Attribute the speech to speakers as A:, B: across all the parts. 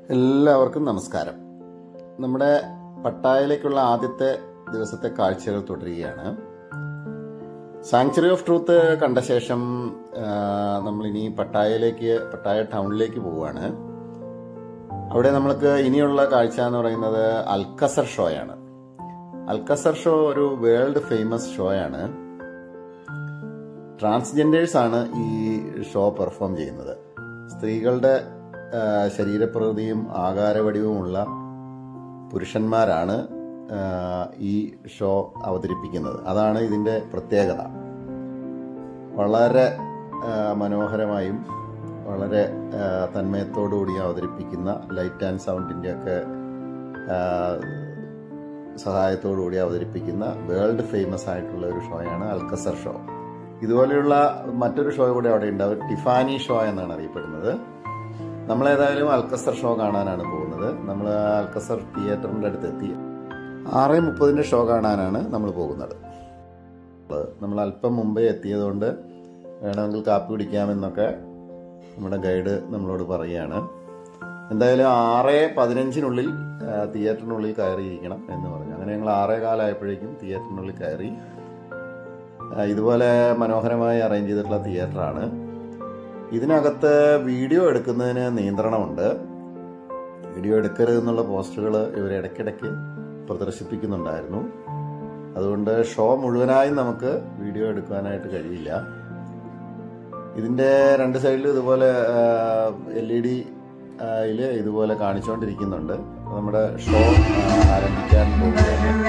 A: എല്ലാവർക്കും നമസ്കാരം നമ്മുടെ പട്ടായയിലേക്കുള്ള ആദ്യത്തെ ദിവസത്തെ കാഴ്ചകൾ തുടരുകയാണ് സാങ്ച്വറി ഓഫ് ട്രൂത്ത് കണ്ട ശേഷം ആ, നമ്മളിനി പട്ടായയിലേക്ക് പട്ടായ ടൗണിലേക്ക് പോവുകയാണ് അവിടെ നമ്മൾക്ക് ഇനിയുള്ള കാഴ്ച എന്ന് പറയുന്നത് അൽക്കസർ ഷോയാണ് അൽക്കസർ ഷോ ഒരു വേൾഡ് ഫേമസ് ഷോയാണ് ട്രാൻസ്ജെൻഡേഴ്സ് ആണ് ഈ ഷോ പെർഫോം ചെയ്യുന്നത് സ്ത്രീകളുടെ ആ, ശരീരപ്രകൃതിയും ആകാരവടിവുമുള്ള പുരുഷന്മാരാണ് ആ, ഈ ഷോ അവതരിപ്പിക്കുന്നത് അതാണ് ഇതിൻ്റെ പ്രത്യേകത വളരെ ആ, മനോഹരമായും വളരെ ആ, തന്മയത്തോടുകൂടി അവതരിപ്പിക്കുന്ന ലൈറ്റ് ആൻഡ് സൗണ്ടിൻ്റെ ഒക്കെ ആ, സഹായത്തോടുകൂടി അവതരിപ്പിക്കുന്ന വേൾഡ് ഫേമസ് ആയിട്ടുള്ള ഒരു ഷോയാണ് അൽക്കസർ ഷോ ഇതുപോലെയുള്ള മറ്റൊരു ഷോ കൂടെ അവിടെ ഉണ്ട് അത് ടിഫാനി ഷോ എന്നാണ് അറിയപ്പെടുന്നത് നമ്മൾ ഏതായാലും അൽക്കസർ ഷോ കാണാനാണ് പോകുന്നത് നമ്മൾ അൽക്കസർ തിയേറ്ററിൻ്റെ അടുത്ത് എത്തി ആറ് മുപ്പതിൻ്റെ ഷോ കാണാനാണ് നമ്മൾ പോകുന്നത് നമ്മൾ അല്പം മുമ്പേ എത്തിയതുകൊണ്ട് വേണമെങ്കിൽ കാപ്പി കുടിക്കാമെന്നൊക്കെ നമ്മുടെ ഗൈഡ് നമ്മളോട് പറയുകയാണ് എന്തായാലും ആറ് പതിനഞ്ചിനുള്ളിൽ ആ, തിയേറ്ററിനുള്ളിൽ കയറിയിരിക്കണം എന്ന് പറഞ്ഞു അങ്ങനെ ഞങ്ങൾ ആറേ കാലമായപ്പോഴേക്കും തിയേറ്ററിനുള്ളിൽ കയറി ആ, ഇതുപോലെ മനോഹരമായി അറേഞ്ച് ചെയ്തിട്ടുള്ള തിയേറ്ററാണ് ഇതിനകത്ത് വീഡിയോ എടുക്കുന്നതിന് നിയന്ത്രണമുണ്ട് വീഡിയോ എടുക്കരുത് എന്നുള്ള പോസ്റ്ററുകൾ ഇവർ ഇടയ്ക്കിടയ്ക്ക് പ്രദർശിപ്പിക്കുന്നുണ്ടായിരുന്നു അതുകൊണ്ട് ഷോ മുഴുവനായും നമുക്ക് വീഡിയോ എടുക്കാനായിട്ട് കഴിയില്ല ഇതിൻ്റെ രണ്ട് സൈഡിലും ഇതുപോലെ എൽ ഇ ഡി യില് ഇതുപോലെ കാണിച്ചുകൊണ്ടിരിക്കുന്നുണ്ട് അപ്പോൾ നമ്മുടെ ഷോ ആ, ആരംഭിക്കാൻ പോകുകയാണ്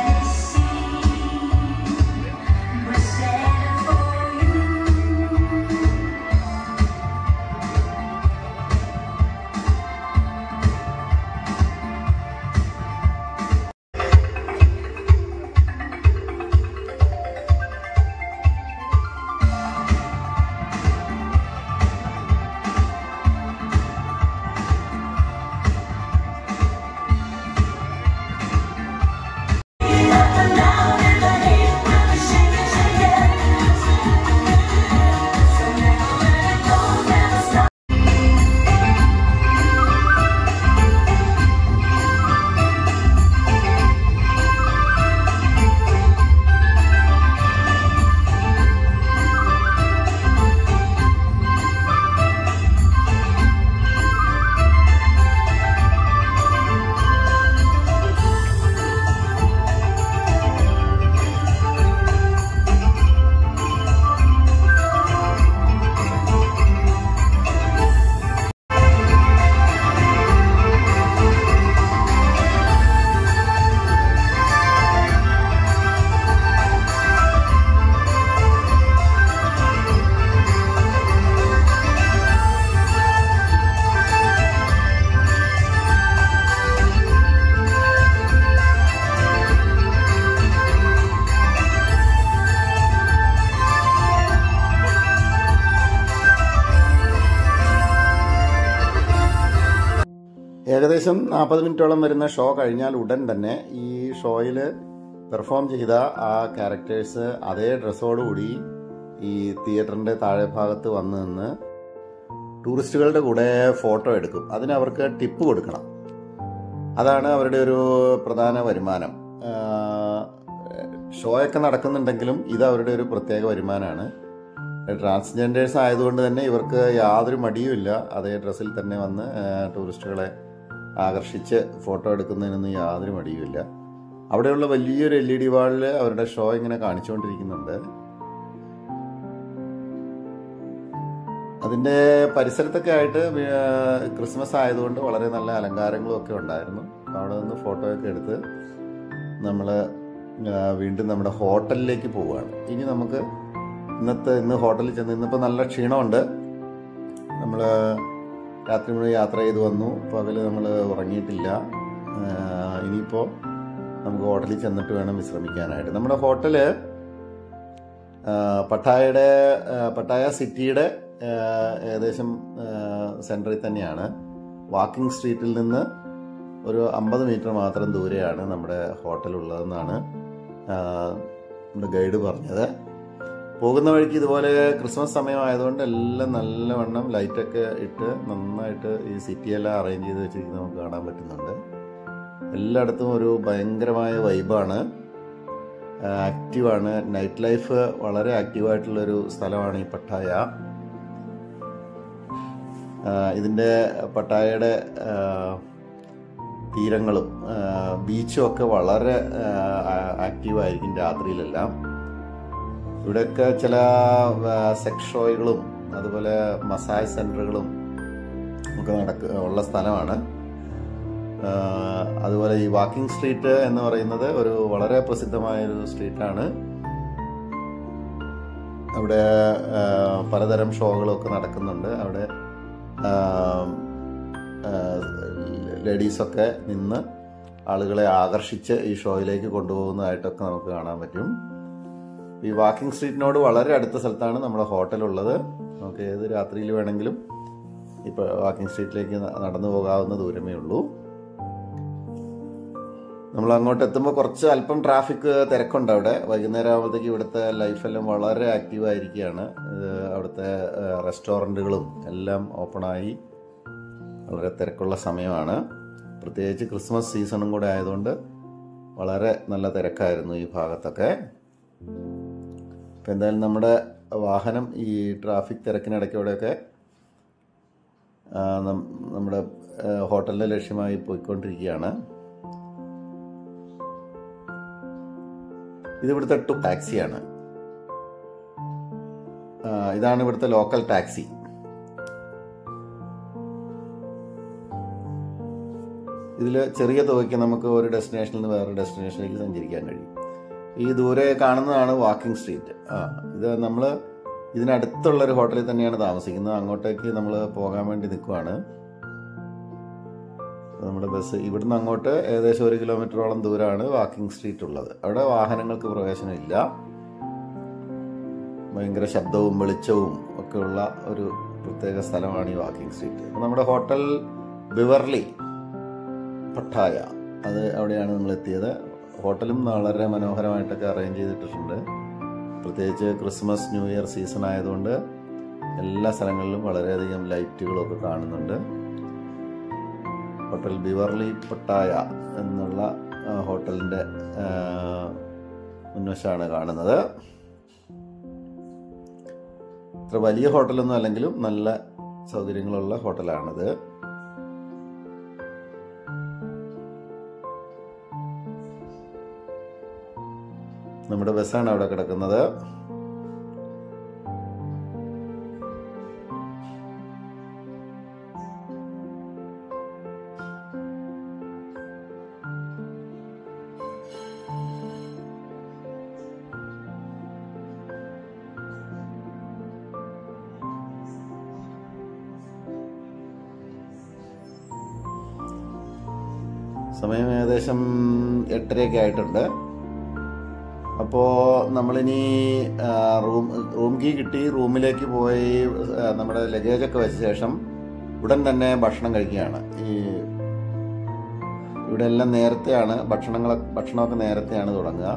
A: ഏകദേശം നാൽപ്പത് മിനിറ്റോളം വരുന്ന ഷോ കഴിഞ്ഞാൽ ഉടൻ തന്നെ ഈ ഷോയിൽ പെർഫോം ചെയ്ത ആ ക്യാരക്ടേഴ്സ് അതേ ഡ്രസ്സോടുകൂടി ഈ തിയേറ്ററിന്റെ താഴെ ഭാഗത്ത് വന്ന് നിന്ന് ടൂറിസ്റ്റുകളുടെ കൂടെ ഫോട്ടോ എടുക്കും അതിന് അവർക്ക് ടിപ്പ് കൊടുക്കണം അതാണ് അവരുടെ ഒരു പ്രധാന വരുമാനം ആഹ് ഷോയൊക്കെ നടക്കുന്നുണ്ടെങ്കിലും ഇത് അവരുടെ ഒരു പ്രത്യേക വരുമാനമാണ് ട്രാൻസ്ജെൻഡേഴ്സ് ആയതുകൊണ്ട് തന്നെ ഇവർക്ക് യാതൊരു മടിയുമില്ല അതേ ഡ്രസ്സിൽ തന്നെ വന്ന് ആഹ് ടൂറിസ്റ്റുകളെ ആകർഷിച്ച് ഫോട്ടോ എടുക്കുന്നതിനൊന്നും യാതൊരു മടിയുമില്ല അവിടെയുള്ള വലിയൊരു എൽ ഇ ഡി വാളിൽ അവരുടെ ഷോ ഇങ്ങനെ കാണിച്ചുകൊണ്ടിരിക്കുന്നുണ്ട് അതിൻ്റെ പരിസരത്തൊക്കെ ആയിട്ട് വി- ആഹ് ക്രിസ്മസ് ആയതുകൊണ്ട് വളരെ നല്ല അലങ്കാരങ്ങളും ഒക്കെ ഉണ്ടായിരുന്നു അപ്പോൾ അവിടെ നിന്ന് ഫോട്ടോയൊക്കെ എടുത്ത് നമ്മൾ വീണ്ടും നമ്മുടെ ഹോട്ടലിലേക്ക് പോവുകയാണ് ഇനി നമുക്ക് ഇന്നത്തെ ഇന്ന് ഹോട്ടലിൽ ചെന്ന് ഇന്നിപ്പോൾ നല്ല ക്ഷീണമുണ്ട് നമ്മൾ രാത്രി മുഴുവൻ യാത്ര ചെയ്ത് വന്നു പകൽ നമ്മൾ ഉറങ്ങിയിട്ടില്ല ആഹ് ഇനിയിപ്പോൾ നമുക്ക് ഹോട്ടലിൽ ചെന്നിട്ട് വേണം വിശ്രമിക്കാനായിട്ട് നമ്മുടെ ഹോട്ടല് ആഹ് പട്ടായയുടെ ആഹ് പട്ടായ സിറ്റിയുടെ ആഹ് ഏകദേശം സെൻറ്ററിൽ തന്നെയാണ് വാക്കിംഗ് സ്ട്രീറ്റിൽ നിന്ന് ഒരു അമ്പത് മീറ്റർ മാത്രം ദൂരെയാണ് നമ്മുടെ ഹോട്ടൽ ഉള്ളതെന്നാണ് ആഹ് നമ്മുടെ ഗൈഡ് പറഞ്ഞത് പോകുന്ന വഴിക്ക് ഇതുപോലെ ക്രിസ്മസ് സമയമായതുകൊണ്ട് എല്ലാം നല്ലവണ്ണം ലൈറ്റൊക്കെ ഇട്ട് നന്നായിട്ട് ഈ സിറ്റിയെല്ലാം അറേഞ്ച് ചെയ്ത് വെച്ചിരിക്കുന്നത് നമുക്ക് കാണാൻ പറ്റുന്നുണ്ട് എല്ലായിടത്തും ഒരു ഭയങ്കരമായ വൈബാണ് ആക്റ്റീവാണ് നൈറ്റ് ലൈഫ് വളരെ ആക്റ്റീവായിട്ടുള്ളൊരു സ്ഥലമാണ് ഈ പട്ടായ ആ, ഇതിൻ്റെ പട്ടായയുടെ ആ, തീരങ്ങളും ആ, ബീച്ചും ഒക്കെ വളരെ ആക്റ്റീവായിരിക്കും രാത്രിയിലെല്ലാം ഇവിടെയൊക്കെ ചില സെക്സ് ഷോകളും അതുപോലെ മസാജ് സെൻ്ററുകളും ഒക്കെ നടക്ക ഉള്ള സ്ഥലമാണ് ആ, അതുപോലെ ഈ വാക്കിംഗ് സ്ട്രീറ്റ് എന്ന് പറയുന്നത് ഒരു വളരെ പ്രസിദ്ധമായ ഒരു സ്ട്രീറ്റാണ് അവിടെ ആ, പലതരം ഷോകളൊക്കെ നടക്കുന്നുണ്ട് അവിടെ ലേഡീസൊക്കെ നിന്ന് ആളുകളെ ആകർഷിച്ച് ഈ ഷോയിലേക്ക് കൊണ്ടുപോകുന്നതായിട്ടൊക്കെ നമുക്ക് കാണാൻ പറ്റും ഈ വാക്കിംഗ് സ്ട്രീറ്റിനോട് വളരെ അടുത്ത സ്ഥലത്താണ് നമ്മുടെ ഹോട്ടലുള്ളത് നമുക്ക് ഏത് രാത്രിയിൽ വേണമെങ്കിലും ഇപ്പോൾ വാക്കിംഗ് സ്ട്രീറ്റിലേക്ക് ന- നടന്നു പോകാവുന്ന ദൂരമേ ഉള്ളൂ നമ്മൾ അങ്ങോട്ട് എത്തുമ്പോൾ കുറച്ച് അല്പം ട്രാഫിക് തിരക്കുണ്ട് അവിടെ വൈകുന്നേരം ആകുമ്പോഴത്തേക്ക് ഇവിടുത്തെ ലൈഫെല്ലാം വളരെ ആക്റ്റീവ് ആയിരിക്കുകയാണ് ഇത് അവിടുത്തെ റെസ്റ്റോറൻറ്റുകളും എല്ലാം ഓപ്പണായി വളരെ തിരക്കുള്ള സമയമാണ് പ്രത്യേകിച്ച് ക്രിസ്മസ് സീസണും കൂടെ ആയതുകൊണ്ട് വളരെ നല്ല തിരക്കായിരുന്നു ഈ ഭാഗത്തൊക്കെ ഇപ്പം എന്തായാലും നമ്മുടെ വാഹനം ഈ ട്രാഫിക് തിരക്കിനിടയ്ക്കൂടെയൊക്കെ ആ, നം- നമ്മുടെ ആ, ഹോട്ടലിൻ്റെ ലക്ഷ്യമായി പോയിക്കൊണ്ടിരിക്കുകയാണ് ഇത് ഇവിടുത്തെ ടു ടാക്സിയാണ് ആ, ഇതാണ് ഇവിടുത്തെ ലോക്കൽ ടാക്സി ഇതിൽ ചെറിയ തുകയ്ക്ക് നമുക്ക് ഒരു ഡെസ്റ്റിനേഷനിൽ നിന്ന് വേറെ ഡെസ്റ്റിനേഷനിലേക്ക് സഞ്ചരിക്കാൻ കഴിയും ഈ ദൂരെ കാണുന്നതാണ് വാക്കിംഗ് സ്ട്രീറ്റ് ആ ഇത് നമ്മൾ ഇതിനടുത്തുള്ള ഒരു ഹോട്ടലിൽ തന്നെയാണ് താമസിക്കുന്നത് അങ്ങോട്ടേക്ക് നമ്മൾ പോകാൻ വേണ്ടി നിൽക്കുവാണ് നമ്മുടെ ബസ് ഇവിടുന്ന് അങ്ങോട്ട് ഏകദേശം ഒരു കിലോമീറ്ററോളം ദൂരമാണ് വാക്കിംഗ് സ്ട്രീറ്റ് ഉള്ളത് അവിടെ വാഹനങ്ങൾക്ക് പ്രവേശനമില്ല ഭയങ്കര ശബ്ദവും വെളിച്ചവും ഒക്കെ ഉള്ള ഒരു പ്രത്യേക സ്ഥലമാണ് ഈ വാക്കിംഗ് സ്ട്രീറ്റ് അപ്പോൾ നമ്മുടെ ഹോട്ടൽ ബിവർലി പട്ടായ അത് അവിടെയാണ് നമ്മൾ എത്തിയത് ഹോട്ടലും വളരെ മനോഹരമായിട്ടൊക്കെ അറേഞ്ച് ചെയ്തിട്ടുണ്ട് പ്രത്യേകിച്ച് ക്രിസ്മസ് ന്യൂ ഇയർ സീസൺ ആയതുകൊണ്ട് എല്ലാ സ്ഥലങ്ങളിലും വളരെയധികം ലൈറ്റുകളൊക്കെ കാണുന്നുണ്ട് ഹോട്ടൽ ബിവർലി പട്ടായ എന്നുള്ള ആ, ഹോട്ടലിൻ്റെ ആ, മുൻവശമാണ് കാണുന്നത് ഇത്ര വലിയ ഹോട്ടലൊന്നും അല്ലെങ്കിലും നല്ല സൗകര്യങ്ങളുള്ള ഹോട്ടലാണിത് നമ്മുടെ ബസ്സാണ് അവിടെ കിടക്കുന്നത് സമയം ഏകദേശം എട്ടരയൊക്കെ ആയിട്ടുണ്ട് അപ്പോൾ നമ്മളിനി ആ, റൂം റൂം കീ കിട്ടി റൂമിലേക്ക് പോയി ആ, നമ്മുടെ ലഗേജൊക്കെ വെച്ച ശേഷം ഉടൻ തന്നെ ഭക്ഷണം കഴിക്കുകയാണ് ഈ ഇവിടെ എല്ലാം നേരത്തെയാണ് ഭക്ഷണങ്ങളൊക്കെ ഭക്ഷണമൊക്കെ നേരത്തെയാണ് തുടങ്ങുക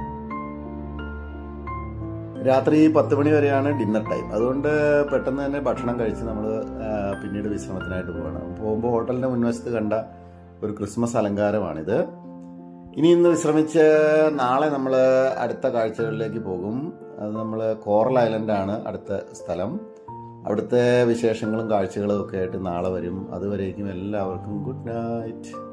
A: രാത്രി പത്ത് മണി വരെയാണ് ഡിന്നർ ടൈം അതുകൊണ്ട് പെട്ടെന്ന് തന്നെ ഭക്ഷണം കഴിച്ച് നമ്മൾ പിന്നീട് വിശ്രമത്തിനായിട്ട് പോകണം പോകുമ്പോൾ ഹോട്ടലിൻ്റെ മുൻവശത്ത് കണ്ട ഒരു ക്രിസ്മസ് അലങ്കാരമാണിത് ഇനി ഇന്ന് വിശ്രമിച്ച് നാളെ നമ്മൾ അടുത്ത കാഴ്ചകളിലേക്ക് പോകും അത് നമ്മൾ കോറൽ ഐലൻഡാണ് അടുത്ത സ്ഥലം അവിടുത്തെ വിശേഷങ്ങളും കാഴ്ചകളും ഒക്കെ ആയിട്ട് നാളെ വരും അതുവരേക്കും എല്ലാവർക്കും ഗുഡ് നൈറ്റ്